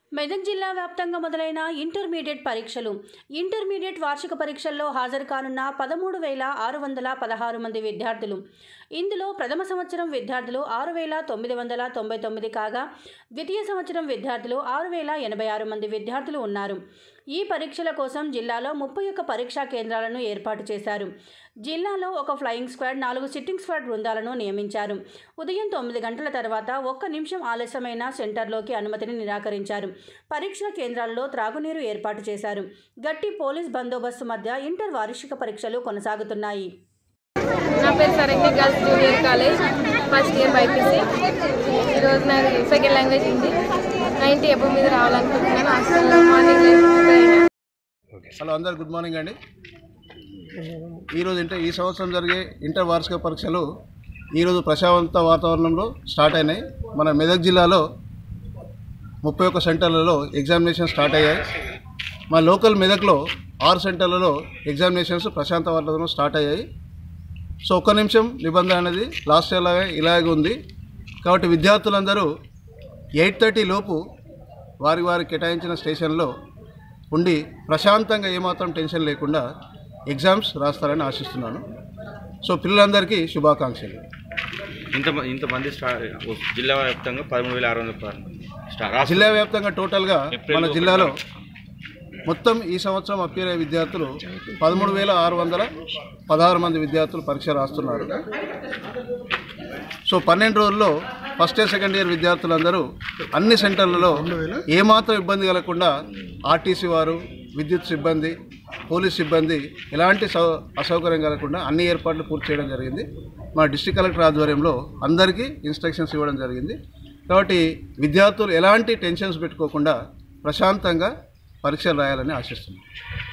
మెదక్ జిల్లా వ్యాప్తంగా మొదలైన ఇంటర్మీడియట్ పరీక్షలు ఇంటర్మీడియట్ వార్షిక పరీక్షల్లో హాజరు కానున్న పదమూడు వేల ఆరు వందల పదహారు మంది విద్యార్థులు ఇందులో ప్రథమ సంవత్సరం విద్యార్థులు ఆరు వేల తొమ్మిది వందల తొంభై తొమ్మిది కాగా ద్వితీయ సంవత్సరం విద్యార్థులు ఆరు వేల ఎనభై ఆరు మంది విద్యార్థులు ఉన్నారు ఈ పరీక్షల కోసం జిల్లాలో ముప్పై ఒక్క పరీక్షా కేంద్రాలను ఏర్పాటు చేశారు జిల్లాలో ఒక ఫ్లయింగ్ స్క్వాడ్ నాలుగు సిట్టింగ్ స్క్వాడ్ బృందాలను నియమించారు ఉదయం తొమ్మిది గంటల తర్వాత ఒక్క నిమిషం ఆలస్యమైన సెంటర్లోకి అనుమతిని నిరాకరించారు పరీక్షల కేంద్రాల్లో త్రాగునీరు ఏర్పాటు చేశారు గట్టి పోలీస్ బందోబస్తు మధ్య ఇంటర్ వార్షిక పరీక్షలు కొనసాగుతున్నాయి నా పేరు Sarangi girls junior college first year BiPC ఈరోజు నాకు second language Hindi ninety above మీద రావాలనుకుంటున్నాను హాస్టల్లో మార్నింగ్ అయినా హలో అందరు గుడ్ మార్నింగ్ అండి ఈరోజు ఇంటర్ ఈ సంవత్సరం జరిగే ఇంటర్ వార్షిక పరీక్షలు ఈరోజు ప్రశాంత వాతావరణంలో స్టార్ట్ అయినాయి మన మెదక్ జిల్లాలో ముప్పై ఒక్క సెంటర్లలో ఎగ్జామినేషన్ స్టార్ట్ అయ్యాయి మా లోకల్ మెదక్లో ఆరు సెంటర్లలో ఎగ్జామినేషన్స్ ప్రశాంత వాతావరణంలో స్టార్ట్ అయ్యాయి సో ఒక్క నిమిషం నిబంధన అనేది లాస్ట్ ఇయర్ లాగా ఇలాగే ఉంది కాబట్టి విద్యార్థులందరూ ఎయిట్ థర్టీ లోపు వారి వారి కేటాయించిన స్టేషన్లో ఉండి ప్రశాంతంగా ఏమాత్రం టెన్షన్ లేకుండా ఎగ్జామ్స్ రాస్తారని ఆశిస్తున్నాను సో పిల్లలందరికీ శుభాకాంక్షలు ఇంత ఇంతమంది స్టా జిల్లా వ్యాప్తంగా పదమూడు వేల ఆరు వందల స్టా రాష్ట్ర జిల్లా వ్యాప్తంగా టోటల్గా ఏప్రిల్ మన ఒకటి జిల్లాలో వరకు. మొత్తం ఈ సంవత్సరం అప్పీర్ అయ్యే విద్యార్థులు పదమూడు వేల ఆరు వందల పదహారు మంది విద్యార్థులు పరీక్ష రాస్తున్నారు సో పన్నెండు రోజుల్లో ఫస్ట్ ఇయర్ సెకండ్ ఇయర్ విద్యార్థులందరూ అన్ని సెంటర్లలో ఏమాత్రం ఇబ్బంది కలగకుండా ఆర్టీసీ వారు విద్యుత్ సిబ్బంది పోలీస్ సిబ్బంది ఎలాంటి సౌ అసౌకర్యం కలగకుండా అన్ని ఏర్పాట్లు పూర్తి చేయడం జరిగింది మా డిస్ట్రిక్ట్ కలెక్టర్ ఆధ్వర్యంలో అందరికీ ఇన్స్ట్రక్షన్స్ ఇవ్వడం జరిగింది కాబట్టి విద్యార్థులు ఎలాంటి టెన్షన్స్ పెట్టుకోకుండా ప్రశాంతంగా పరీక్షలు రాయాలని ఆశిస్తున్నాం